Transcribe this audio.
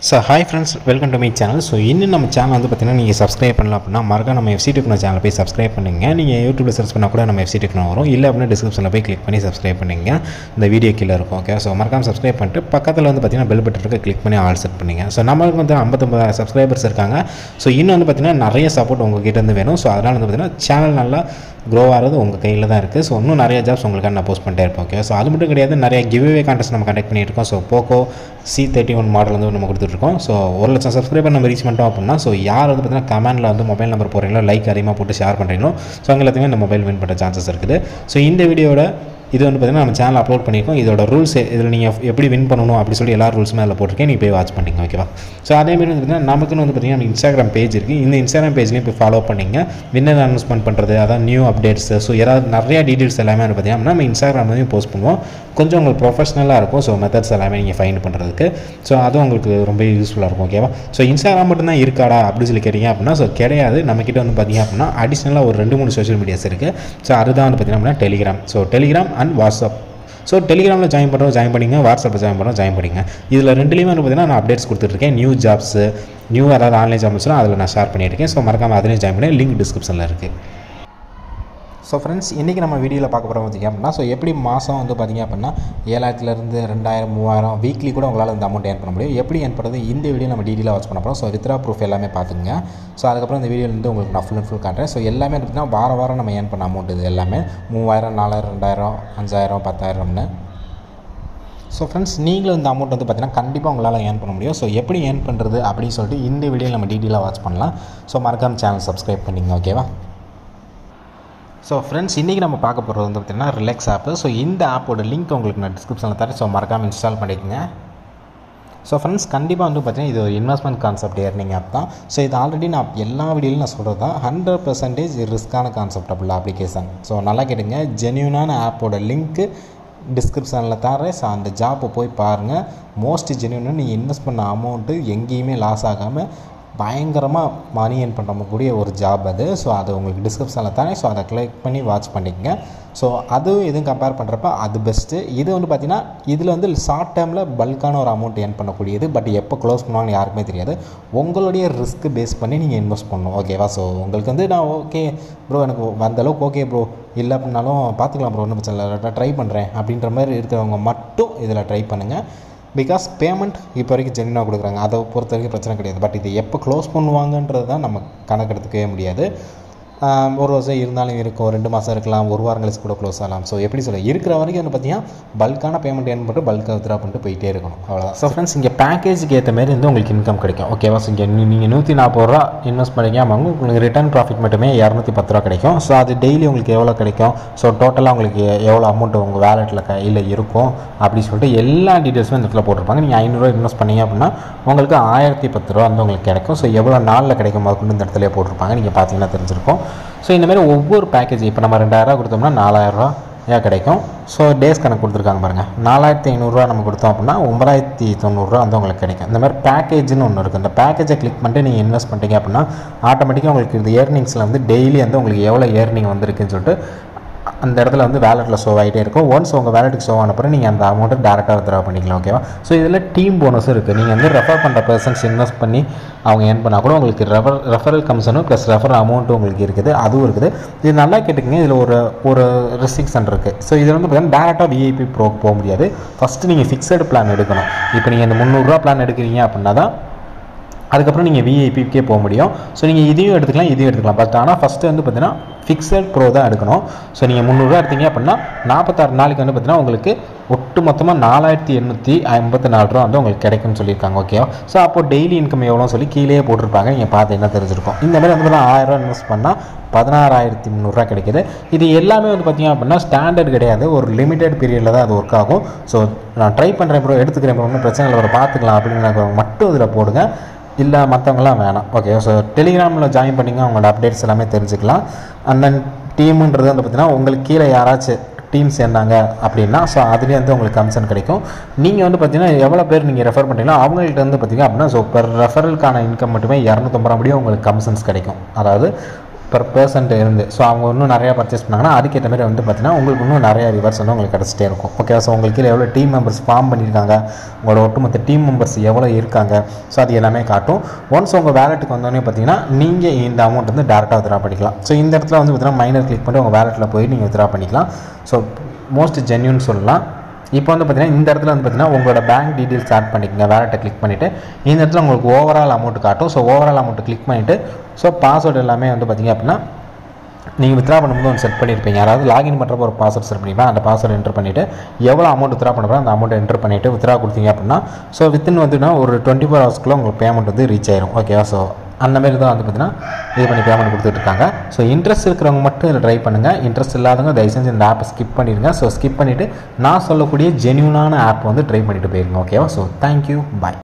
so hi friends welcome to my channel so இன்னும் நம்ம channel வந்து பார்த்தீங்கன்னா நீங்கள் சப்ஸ்கிரைப் பண்ணலாம் அப்படின்னா மறக்காம நம்ம எஃப்சி டெக்னோ சேனல் போய் சப்ஸ்கிரைப் பண்ணுங்க நீங்கள் யூடியூப்பில் சர்ச் பண்ணால் கூட நம்ம எஃப்சி டெக்னோ வரும் இல்லை அப்படின்னா டிஸ்கிரிப்ஷனில் போய் கிளிக் பண்ணி சப்ஸ்கிரைப் பண்ணுங்க இந்த வீடியோ கீழே இருக்கும் ஓகே ஸோ மறக்காம சப்ஸ்கிரைப் பண்ணிட்டு பக்கத்தில் வந்து பார்த்தீங்கன்னா பெல் பட்டன் இருக்க கிளிக் பண்ணி ஆல் செட் பண்ணுங்க ஸோ நம்மளுக்கு வந்து ஐம்பத்தொம்பது சப்ஸ்கிரைபர்ஸ் இருக்காங்க ஸோ இன்னும் வந்து பார்த்தீங்கன்னா நிறைய சப்போர்ட் உங்ககிட்ட இருந்து வேணும் ஸோ அதனால் வந்து பார்த்தீங்கன்னா சேனல் நல்லா க்ரோ ஆகிறது உங்கள் கையில் தான் இருக்குது ஸோ இன்னும் நிறைய ஜாப்ஸ் உங்களுக்காக நான் போஸ்ட் பண்ணிட்டே இருப்பேன் ஓகே ஸோ அது மட்டும் கிடையாது நிறைய கிவ்வே கான்டெஸ்ட் நம்ம கண்டக்ட் பண்ணிட்டு இருக்கோம் so Poco C thirty one model வந்து நம்ம கொடுத்துட்ருக்கோம் ஸோ ஒரு லட்சம் சப்ஸ்கிரைபர் நம்ம ரீச் பண்ணிட்டோம் அப்படின்னா ஸோ யார் வந்து பார்த்தீங்கன்னா கமெண்டில் வந்து மொபைல் நம்பர் போடுறீங்களோ லைக் அதிகமாக போட்டு ஷேர் பண்ணுறீங்களோ ஸோ அவங்க எல்லாத்தையுமே இந்த மொபைல் வின் பண்ணுற சான்சஸ் இருக்குது ஸோ இந்த வீடியோட இது வந்து பார்த்தீங்கன்னா நம்ம சேனல் அப்லோட் பண்ணியிருக்கோம் இதோட ரூல்ஸ் இதில் நீங்கள் எப்படி வின் பண்ணணும் அப்படி சொல்லி எல்லா ரூல்ஸுமே அதில் போட்டிருக்கேன் நீங்கள் போய் வாட்ச் பண்ணிங்க ஓகேவா ஸோ அதேமாதிரி வந்து பார்த்தீங்கன்னா நமக்குன்னு வந்து பார்த்தீங்கன்னா இன்ஸ்டாகிராம் பேஜ் இருக்குது இந்த இன்ஸ்டாகிராம் பேஜ்லேயும் போய் ஃபாலோ பண்ணிங்க வின்னர் அனௌன்ஸ்மெண்ட் பண்ணுறது அதான் நியூ அப்டேட்ஸ் ஸோ ஏதாவது நிறைய டீட்டெயில்ஸ் எல்லாமே வந்து பார்த்தீங்கன்னா நம்ம இன்ஸ்டாகிராம்லையும் போஸ்ட் பண்ணுவோம் கொஞ்சம் உங்களுக்கு ப்ரொஃபஷனலாக இருக்கும் ஸோ மெத்தட்ஸ் எல்லாமே நீங்கள் ஃபைண்ட் பண்ணுறதுக்கு ஸோ அதுவும் உங்களுக்கு ரொம்ப யூஸ்ஃபுல்லாக இருக்கும் ஓகேவா ஸோ இன்ஸ்டாகிராம் மட்டும்தான் இருக்காடா அப்படி சொல்லி கேட்டிங்க அப்படின்னா ஸோ கிடையாது நம்மக்கிட்ட வந்து பார்த்தீங்க அப்படின்னா அடிஷ்னலாக ஒரு ரெண்டு மூணு சோஷியல் மீடியாஸ் இருக்குது ஸோ அதுதான் வந்து பார்த்தீங்கன்னா அப்படின்னா Telegram so Telegram and WhatsApp so டெலிகிராமில் ஜாயின் பண்ணுறோம் ஜாயின் பண்ணிங்க வாட்ஸ்அப்பில் ஜாயின் பண்ணுறோம் ஜாயின் பண்ணிங்க இதில் ரெண்டுலேயுமே வந்து பார்த்தீங்கன்னா நான் அப்டேட்ஸ் கொடுத்துட்ருக்கேன் நியூ ஜாப்ஸு நியூ ஏதாவது ஆன்லைன் ஜாப்ஸ்லாம் அதில் நான் ஷேர் பண்ணியிருக்கேன் ஸோ மறக்காமல் அதுலேயும் ஜாயின் பண்ணி லிங்க் டிஸ்கிரிப்ஷனில் இருக்குது ஸோ ஃப்ரெண்ட்ஸ் இன்றைக்கி நம்ம வீடியோவில் பார்க்க போகிறோம் பார்த்திங்க அப்படின்னா ஸோ எப்படி மாதம் வந்து பார்த்திங்க அப்படின்னா ஏழாயிரத்துலேருந்து ரெண்டாயிரம் மூவாயிரம் வீக்லி கூட உங்களால் இந்த அமௌண்ட் ஏர்ன் பண்ண முடியும் எப்படி ஏர்ன் பண்ணுறது இந்த வீடியோ நம்ம டீட்டெயிலாக வாட்ச் பண்ண போகிறோம் ஸோ வித்ரா ப்ரூஃப் எல்லாமே பார்த்துங்க ஸோ அதுக்கப்புறம் இந்த வீடியோவில் வந்து உங்களுக்கு நான் ஃபுல் அண்ட் ஃபுல் காட்டுறேன் ஸோ எல்லாமே பார்த்திங்கன்னா வார வாரம் நம்ம ஏர்ன் பண்ண அமௌண்ட் இது எல்லாமே மூவாயிரம் நாலாயிரம் ரெண்டாயிரம் அஞ்சாயிரம் பத்தாயிரம்னு ஸோ ஃப்ரெண்ட்ஸ் நீங்களும் இந்த அமௌண்ட் வந்து பார்த்தீங்கன்னா கண்டிப்பாக உங்களால் ஏர்ன் பண்ண முடியும் ஸோ எப்படி ஏர்ன் பண்ணுறது அப்படின்னு சொல்லிட்டு இந்த வீடியோவில் நம்ம டீட்டெயிலாக வாட்ச் பண்ணலாம் ஸோ மறக்காம சேனல் சப்ஸ்கிரைப் பண்ணிங்க ஓகேவா ஸோ ஃப்ரெண்ட்ஸ் இன்றைக்கி நம்ம பார்க்க போகிறது வந்து பார்த்திங்கன்னா ரிலாக்ஸ் ஆப்பு ஸோ இந்த ஆப்போட லிங்க் உங்களுக்கு நான் டிஸ்கிரிப்ஷனில் தரேன் ஸோ மறக்காமல் இன்ஸ்டால் பண்ணிக்கோங்க ஸோ ஃப்ரெண்ட்ஸ் கண்டிப்பாக வந்து பார்த்தீங்கன்னா இது ஒரு இன்வெஸ்ட்மெண்ட் கான்செப்ட் ஏர்னிங் ஆப் தான் ஸோ இது ஆல்ரெடி நான் எல்லா வீடியோலையும் நான் சொல்கிறது தான் ஹண்ட்ரட் பர்சன்டேஜ் ரிஸ்க்கான கான்செப்ட் அப்படில் அப்ளிகேஷன் ஸோ நல்லா கேட்டுங்க ஜென்யூனான ஆப்போட லிங்க்கு டிஸ்கிரிப்ஷனில் தரேன் ஸோ அந்த ஜாப்பை போய் பாருங்கள் மோஸ்ட் ஜென்யூனாக நீங்கள் இன்வெஸ்ட் பண்ண அமௌண்ட்டு எங்கேயுமே லாஸ் ஆகாமல் பயங்கரமாக மணி ஏர்ன் பண்ணக்கூடிய ஒரு ஜாப் அது ஸோ அது உங்களுக்கு டிஸ்கிரிப்ஷனில் தானே ஸோ அதை கிளிக் பண்ணி வாட்ச் பண்ணிக்கங்க ஸோ அதுவும் இதுவும் கம்பேர் பண்ணுறப்ப அது பெஸ்ட்டு இது வந்து பார்த்திங்கன்னா இதில் வந்து ஷார்ட் டேர்மில் பல்கான ஒரு அமௌண்ட் ஏர்ன் பண்ணக்கூடியது பட் எப்போ க்ளோஸ் பண்ணுவாங்கன்னு யாருக்குமே தெரியாது உங்களுடைய ரிஸ்க்கு பேஸ் பண்ணி நீங்கள் இன்வெஸ்ட் பண்ணணும் ஓகேவா ஸோ உங்களுக்கு வந்து நான் ஓகே ப்ரோ எனக்கு வந்த அளவுக்கு ஓகே ப்ரோ இல்லை அப்படின்னாலும் பார்த்துக்கலாம் ப்ரோ ஒன்றும் பிரச்சனை இல்லை ட்ரை பண்ணுறேன் அப்படின்ற மாதிரி இருக்கிறவங்க மட்டும் இதில் ட்ரை பண்ணுங்கள் பிகாஸ் பேமெண்ட் இப்போ வரைக்கும் ஜென்யூனாக கொடுக்குறாங்க அதை பொறுத்த வரைக்கும் பிரச்சனை கிடையாது பட் இது எப்போ க்ளோஸ் பண்ணுவாங்கன்றது தான் நம்ம கணக்கெடுத்துக்கவே முடியாது ஒரு வருஷம் இருந்தாலும் இருக்கும் ரெண்டு மாதம் இருக்கலாம் ஒரு வாரம் கழிச்சு கூட க்ளோஸ் ஆகலாம் ஸோ எப்படி சொல்ல இருக்கிற வரைக்கும் வந்து பார்த்தீங்கன்னா பல்கான பேமெண்ட் ஏன் பண்ணிட்டு பல்காக வித்ரா பண்ணிட்டு போயிட்டே இருக்கணும் அவ்வளோதான் ஸோ ஃப்ரெண்ட்ஸ் இங்கே பேக்கேஜுக்கு ஏற்ற மாதிரி வந்து உங்களுக்கு இன்கம் கிடைக்கும் ஓகேவா ஸோ இங்கே நீங்கள் நூற்றி நாற்பது ரூபா இன்வெஸ்ட் பண்ணிக்காம உங்களுக்கு ரிட்டர்ன் ப்ராஃபிட் மட்டுமே இரநூத்தி பத்து ரூபா கிடைக்கும் ஸோ அது டெய்லி உங்களுக்கு எவ்வளோ கிடைக்கும் ஸோ டோட்டலாக உங்களுக்கு எவ்வளோ அமௌண்ட் உங்கள் வேலெட்டில் கையில் இருக்கும் அப்படின்னு சொல்லிட்டு எல்லா டீட்டெயில்ஸும் இந்த இடத்துல போட்டிருப்பாங்க நீங்கள் ஐநூறுரூவா இன்வெஸ்ட் பண்ணீங்க அப்படின்னா உங்களுக்கு ஆயிரத்தி பத்து ரூபா வந்து உங்களுக்கு கிடைக்கும் ஸோ எவ்வளோ நாளில் கிடைக்கும் முதற்கொண்டு இந்த இடத்துல போட்டிருப்பாங்க நீங்கள் பார்த்தீங்கன்னா தெரிஞ்சிருக்கும் ஸோ இந்த மாதிரி ஒவ்வொரு பேக்கேஜ் இப்போ நம்ம ரெண்டாயிரரூவா கொடுத்தோம்னா நாலாயிரரூவா ஏன் கிடைக்கும் ஸோ டேஸ் கணக்கு கொடுத்துருக்காங்க பாருங்கள் நாலாயிரத்தி ஐநூறுரூவா நம்ம கொடுத்தோம் அப்படின்னா ஒன்பதாயிரத்தி தொண்ணூறுரூவா வந்து உங்களுக்கு கிடைக்கும் இந்த மாதிரி பேக்கேஜ்னு ஒன்று இருக்குது இந்த பேக்கேஜை கிளிக் பண்ணிட்டு நீங்கள் இன்வெஸ்ட் பண்ணிட்டீங்க அப்படின்னா ஆட்டோமேட்டிக்காக உங்களுக்கு இந்த ஏர்னிங்ஸில் வந்து டெய்லி வந்து உங்களுக்கு எவ்வளோ ஏர்னிங் வந்திருக்குன்னு சொல்லிட்டு அந்த இடத்துல வந்து வேலெட்டில் ஷோ ஆகிட்டே இருக்கும் ஒன்ஸ் உங்கள் வேலெட்டுக்கு ஷோ ஆன பிறகு நீங்கள் அந்த அமௌண்ட்டை டேரெக்டாக வித்ரா பண்ணிக்கலாம் ஓகேவா ஸோ இதில் டீம் போனஸும் இருக்குது நீங்கள் வந்து ரெஃபர் பண்ணுற பர்சன்ஸ் இன்வெஸ்ட் பண்ணி அவங்க ஏர்ன் பண்ணால் கூட உங்களுக்கு ரெஃபர் ரெஃபரல் கமிஷனும் ப்ளஸ் ரெஃபர் அமௌண்ட்டும் உங்களுக்கு இருக்குது அதுவும் இருக்குது இது நல்லா கேட்டுக்கங்க இதில் ஒரு ஒரு ரெஸ்ட்ரிக்ஷன் இருக்குது ஸோ இதில் வந்து பார்த்தீங்கன்னா டேரெக்டாக விஐபி ப்ரோக்கு போக முடியாது ஃபஸ்ட்டு நீங்கள் ஃபிக்ஸட் பிளான் எடுக்கணும் இப்போ நீங்கள் இந்த முந்நூறுரூவா பிளான் எடுக்கிறீங்க அப்படின்னா தான் அதுக்கப்புறம் நீங்கள் விஐபிக்கே போக முடியும் ஸோ நீங்கள் இதையும் எடுத்துக்கலாம் இதையும் எடுத்துக்கலாம் பட் ஆனால் ஃபஸ்ட்டு வந்து பார்த்தீங்கன்னா ஃபிக்ஸட் ப்ரோ தான் எடுக்கணும் ஸோ நீங்கள் முந்நூறுரூவா எடுத்தீங்க அப்படின்னா நாற்பத்தாறு நாளைக்கு வந்து பார்த்தீங்கன்னா உங்களுக்கு ஒட்டு மொத்தமாக நாலாயிரத்தி எண்ணூற்றி ஐம்பத்தி நாலு ரூபா வந்து உங்களுக்கு கிடைக்கும்னு சொல்லியிருக்காங்க ஓகேவா ஸோ அப்போ டெய்லி இன்கம் எவ்வளோன்னு சொல்லி கீழே போட்டிருப்பாங்க நீங்கள் பார்த்தீங்கன்னா தெரிஞ்சிருக்கும் இந்த மாதிரி வந்து பார்த்தீங்கன்னா ஆயிரரூவா இன்வெஸ்ட் பண்ணால் பதினாறாயிரத்தி முந்நூறுரூவா கிடைக்குது இது எல்லாமே வந்து பார்த்திங்க அப்படின்னா ஸ்டாண்டர்ட் கிடையாது ஒரு லிமிடெட் பீரியடில் தான் அது ஒர்க் ஆகும் ஸோ நான் ட்ரை பண்ணுறேன் ப்ரோ எடுத்துக்கிறேன் ப்ரோ ஒன்றும் பிரச்சனை இல்லை ஒரு பார்த்துக்கலாம் அப்படின்னு மட்டும் இதில் போடுங்க இல்லை மற்றவங்களாம் வேணாம் ஓகே ஸோ டெலிகிராமில் ஜாயின் பண்ணிங்க அவங்களோட அப்டேட்ஸ் எல்லாமே தெரிஞ்சுக்கலாம் அண்ட் தென் டீமுன்றது வந்து பார்த்திங்கன்னா உங்களுக்கு கீழே யாராச்சும் டீம் சேர்ந்தாங்க அப்படின்னா ஸோ அதுலேயே வந்து உங்களுக்கு கமிஷன் கிடைக்கும் நீங்கள் வந்து பார்த்தீங்கன்னா எவ்வளோ பேர் நீங்கள் ரெஃபர் பண்ணுறீங்களோ அவங்கள்ட்ட வந்து பார்த்தீங்க அப்படின்னா ஸோ பெர் ரெஃபரலுக்கான இன்கம் மட்டுமே இரநூத்தம்பது ரூபா முடியும் உங்களுக்கு கமிஷன்ஸ் கிடைக்கும் அதாவது பர் பர்சன்ட் இருந்து ஸோ அவங்க இன்னும் நிறையா பர்ச்சேஸ் பண்ணாங்கன்னா அதுக்கேற்ற மாதிரி வந்து பார்த்தீங்கன்னா உங்களுக்கு இன்னும் நிறையா ரிவர்ஸ் வந்து உங்களுக்கு கிடச்சிட்டே இருக்கும் ஓகே ஸோ உங்களுக்கு கீழே எவ்வளோ டீம் மெம்பர்ஸ் ஃபார்ம் பண்ணியிருக்காங்க உங்களோட ஒட்டுமொத்த டீம் மெம்பர்ஸ் எவ்வளோ இருக்காங்க ஸோ அது எல்லாமே காட்டும் ஒன்ஸ் உங்கள் வேலெட்டுக்கு வந்தோடனே பார்த்தீங்கன்னா நீங்கள் இந்த அமௌண்ட் வந்து டேரெக்டாக வித்ரா பண்ணிக்கலாம் ஸோ இந்த இடத்துல வந்து பார்த்தீங்கன்னா மைனர் கிளிக் பண்ணி உங்கள் வேலெட்டில் போய் நீங்கள் வித்ரா பண்ணிக்கலாம் ஸோ மோஸ்ட் ஜென்யூன் சொல்லலாம் இப்போ வந்து பார்த்தீங்கன்னா இந்த இடத்துல வந்து பார்த்தீங்கன்னா உங்களோட பேங்க் டீட்டெயில்ஸ் ஆட் பண்ணிக்கங்க வேலெட்டை கிளிக் பண்ணிவிட்டு இந்த இடத்துல உங்களுக்கு ஓவரால் அமௌண்ட் காட்டும் ஸோ ஓவரால் அமௌண்ட் கிளிக் பண்ணிவிட்டு ஸோ பாஸ்வேர்டு எல்லாமே வந்து பார்த்தீங்க அப்படின்னா நீங்கள் வித்ரா பண்ணும்போது ஒன்று செட் பண்ணியிருப்பீங்க யாராவது லாகின் பண்ணுறப்ப ஒரு பாஸ்வேர்ட் செட் பண்ணிப்பேன் அந்த பாஸ்வேர்டு என்டர் பண்ணிவிட்டு எவ்வளோ அமௌண்ட் வித்ரா பண்ணுறோம் அந்த அமௌண்ட் என்டர் பண்ணிவிட்டு வித்ரா கொடுத்தீங்க அப்படின்னா ஸோ வித்தின் வந்துன்னா ஒரு டுவெண்ட்டி ஃபோர் ஹவர்ஸ்க்குள்ளே உங்களுக்கு பேமெண்ட் வந்து ரீச் ஆயிரும் ஓகேவா ஸோ அந்த மாதிரி தான் வந்து பார்த்தீங்கன்னா இது பண்ணி பேமெண்ட் கொடுத்துட்ருக்காங்க ஸோ இன்ட்ரெஸ்ட் இருக்கிறவங்க மட்டும் இதில் ட்ரை பண்ணுங்கள் இன்ட்ரெஸ்ட் இல்லாதவங்க தயவு செஞ்சு இந்த ஆப்பை ஸ்கிப் பண்ணிடுங்க ஸோ ஸ்கிப் பண்ணிவிட்டு நான் சொல்லக்கூடிய ஜென்யூனான ஆப் வந்து ட்ரை பண்ணிட்டு போயிருங்க ஓகேவா ஸோ தேங்க்யூ பாய்